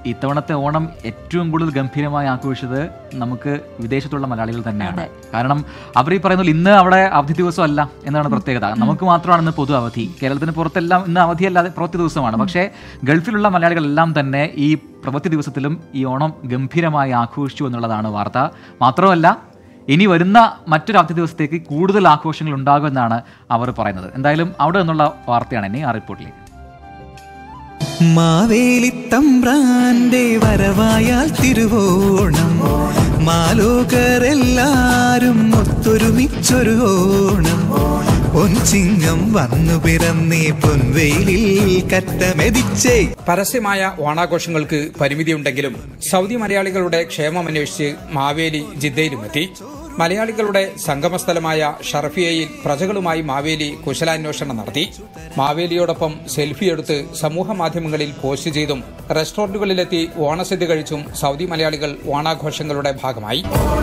ഇത്തവണത്തെ ഓണം ഏറ്റവും കൂടുതൽ ഗംഭീരമായി ആഘോഷിച്ചത് നമുക്ക് വിദേശത്തുള്ള മലയാളികൾ തന്നെയാണ് കാരണം അവർ ഈ പറയുന്നത് ഇന്ന് അവിടെ അവധി ദിവസം അല്ല എന്നാണ് പ്രത്യേകത നമുക്ക് മാത്രമാണ് ഇന്ന് പൊതു അവധി കേരളത്തിന് പുറത്തെല്ലാം ഇന്ന് അവധിയല്ലാതെ പ്രവൃത്തി ദിവസമാണ് പക്ഷേ ഗൾഫിലുള്ള മലയാളികളെല്ലാം തന്നെ ഈ പ്രവൃത്തി ദിവസത്തിലും ഈ ഓണം ഗംഭീരമായി ആഘോഷിച്ചു എന്നുള്ളതാണ് വാർത്ത മാത്രമല്ല ഇനി വരുന്ന മറ്റൊരു അവധി ദിവസത്തേക്ക് കൂടുതൽ ആഘോഷങ്ങൾ ഉണ്ടാകുമെന്നാണ് അവർ പറയുന്നത് എന്തായാലും അവിടെ നിന്നുള്ള വാർത്തയാണ് ഇനി ആ റിപ്പോർട്ടിലേക്ക് മാവേലിത്തമ്പ്രാന്റെ വരവായാൽ തിരുവോണം മാലോകരെല്ലാരും ഒത്തൊരുമിച്ചൊരു ഓണം പൊൻചിങ്ങം വന്നു പിറന്നേ പൊൻവെയിലിൽ കറ്റമെതിച്ചേ പരസ്യമായ ഓണാഘോഷങ്ങൾക്ക് പരിമിതിയുണ്ടെങ്കിലും സൗദി മലയാളികളുടെ ക്ഷേമം അന്വേഷിച്ച് മാവേലി ജിദ്ദയിലുമെത്തി മലയാളികളുടെ സംഗമസ്ഥലമായ ഷർഫിയയിൽ പ്രജകളുമായി മാവേലി കുശലാന്വേഷണം നടത്തി മാവേലിയോടൊപ്പം സെൽഫി എടുത്ത് സമൂഹ മാധ്യമങ്ങളിൽ പോസ്റ്റ് ചെയ്തും റെസ്റ്റോറന്റുകളിലെത്തി ഓണസദ്യ കഴിച്ചും സൗദി മലയാളികൾ ഓണാഘോഷങ്ങളുടെ ഭാഗമായി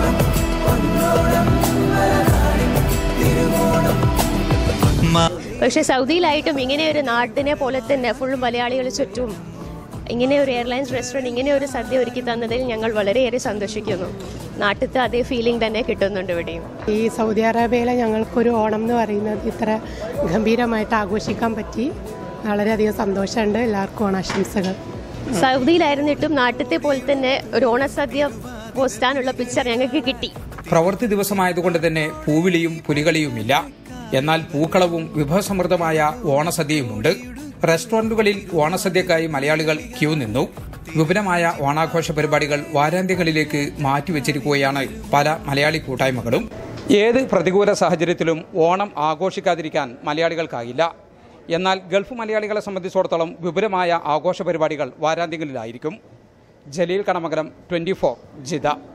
മാ- പക്ഷെ സൗദിയിലായിട്ടും ഇങ്ങനെ ഒരു നാട്ടിനെ പോലെ തന്നെ ഫുൾ മലയാളികൾ ചുറ്റും ഇങ്ങനെ ഒരു എയർലൈൻസ് റെസ്റ്റോറൻറ്റ് ഇങ്ങനെ ഒരു സദ്യ ഒരുക്കി തന്നതിൽ ഞങ്ങൾ വളരെയേറെ സന്തോഷിക്കുന്നു നാട്ടിലത്തെ അതേ ഫീലിംഗ് തന്നെ കിട്ടുന്നുണ്ട് ഇവിടെയും ഈ സൗദി അറേബ്യയിലെ ഞങ്ങൾക്കൊരു ഓണം എന്ന് പറയുന്നത് ഇത്ര ഗംഭീരമായിട്ട് ആഘോഷിക്കാൻ പറ്റി വളരെയധികം സന്തോഷമുണ്ട് എല്ലാവർക്കും ഓണാശംസകൾ സൗദിയിലായിരുന്നിട്ടും നാട്ടിലത്തെ പോലെ തന്നെ ഒരു ഓണസദ്യ പോസ്റ്റാനുള്ള പിക്ചർ ഞങ്ങൾക്ക് കിട്ടി പ്രവൃത്തി ദിവസമായതുകൊണ്ട് തന്നെ പൂവിളിയും പുലികളിയുമില്ല എന്നാൽ പൂക്കളവും വിഭവസമൃദ്ധമായ ഓണസദ്യയുമുണ്ട് റെസ്റ്റോറന്റുകളിൽ ഓണസദ്യക്കായി മലയാളികൾ ക്യൂ നിന്നു വിപുലമായ ഓണാഘോഷ പരിപാടികൾ വാരാന്ത്യങ്ങളിലേക്ക് മാറ്റിവെച്ചിരിക്കുകയാണ് പല മലയാളി കൂട്ടായ്മകളും ഏത് പ്രതികൂല സാഹചര്യത്തിലും ഓണം ആഘോഷിക്കാതിരിക്കാൻ മലയാളികൾക്കാകില്ല എന്നാൽ ഗൾഫ് മലയാളികളെ സംബന്ധിച്ചിടത്തോളം വിപുലമായ ആഘോഷ പരിപാടികൾ വാരാന്ത്യങ്ങളിലായിരിക്കും ജലീൽ കണമകരം ട്വന്റി ഫോർ ജിദ